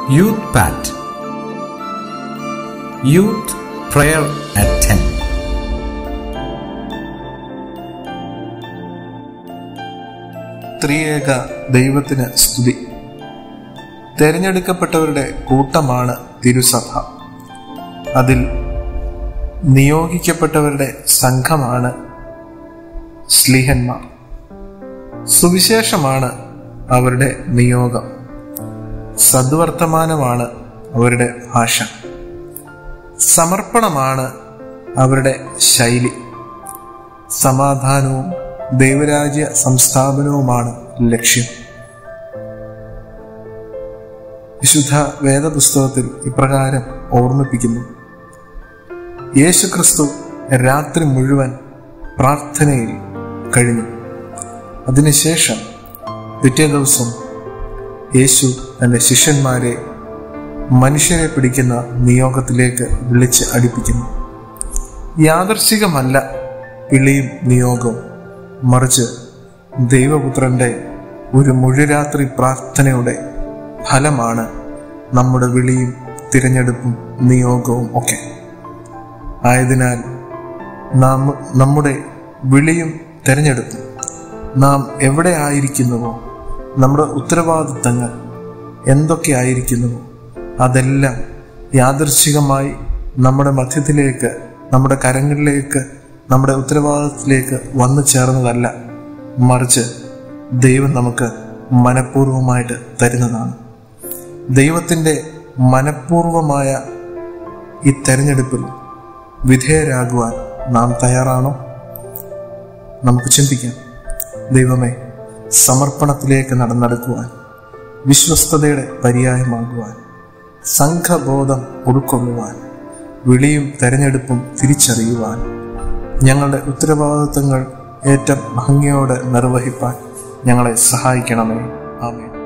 youth പാറ്റ് youth prayer at ten ത്രിയേക ദൈവത്തിന് സ്തുതി തെരഞ്ഞെടുക്കപ്പെട്ടവരുടെ കൂട്ടമാണ് തിരുസഭ അതിൽ നിയോഗിക്കപ്പെട്ടവരുടെ സംഘമാണ് സ്ലിഹന്മാർ സുവിശേഷമാണ് അവരുടെ നിയോഗം സദ്വർത്തമാനമാണ് അവരുടെ ഭാഷ സമർപ്പണമാണ് അവരുടെ ശൈലി സമാധാനവും ദൈവരാജ്യ സംസ്ഥാപനവുമാണ് ലക്ഷ്യം വിശുദ്ധ വേദപുസ്തകത്തിൽ ഇപ്രകാരം ഓർമ്മിപ്പിക്കുന്നു യേശുക്രിസ്തു രാത്രി മുഴുവൻ പ്രാർത്ഥനയിൽ കഴിഞ്ഞു അതിനുശേഷം പിറ്റേ ദിവസം യേശു തന്റെ ശിഷ്യന്മാരെ മനുഷ്യരെ പിടിക്കുന്ന നിയോഗത്തിലേക്ക് വിളിച്ച് അടുപ്പിക്കുന്നു യാദർശികമല്ല വിളിയും നിയോഗവും മറിച്ച് ദൈവപുത്രന്റെ ഒരു മുഴുരാത്രി പ്രാർത്ഥനയുടെ ഫലമാണ് നമ്മുടെ വിളിയും തിരഞ്ഞെടുപ്പും നിയോഗവും ഒക്കെ ആയതിനാൽ നാം നമ്മുടെ വിളിയും തിരഞ്ഞെടുപ്പും നാം എവിടെ ആയിരിക്കുന്നുവോ നമ്മുടെ ഉത്തരവാദിത്തങ്ങൾ എന്തൊക്കെ ആയിരിക്കുന്നുവോ അതെല്ലാം യാദൃശികമായി നമ്മുടെ മധ്യത്തിലേക്ക് നമ്മുടെ കരങ്ങളിലേക്ക് നമ്മുടെ ഉത്തരവാദിത്തത്തിലേക്ക് വന്നു ചേർന്നതല്ല മറിച്ച് ദൈവം നമുക്ക് മനഃപൂർവമായിട്ട് തരുന്നതാണ് ദൈവത്തിൻ്റെ മനഃപൂർവമായ ഈ തെരഞ്ഞെടുപ്പിൽ വിധേയരാകുവാൻ നാം തയ്യാറാണോ നമുക്ക് ചിന്തിക്കാം ദൈവമേ സമർപ്പണത്തിലേക്ക് നടന്നെടുക്കുവാൻ വിശ്വസ്തതയുടെ പര്യായമാകുവാൻ സംഘബോധം ഉൾക്കൊള്ളുവാൻ വിളിയും തെരഞ്ഞെടുപ്പും തിരിച്ചറിയുവാൻ ഞങ്ങളുടെ ഉത്തരവാദിത്തങ്ങൾ ഏറ്റവും ഭംഗിയോടെ നിർവഹിപ്പാൻ ഞങ്ങളെ സഹായിക്കണമേ ആമേ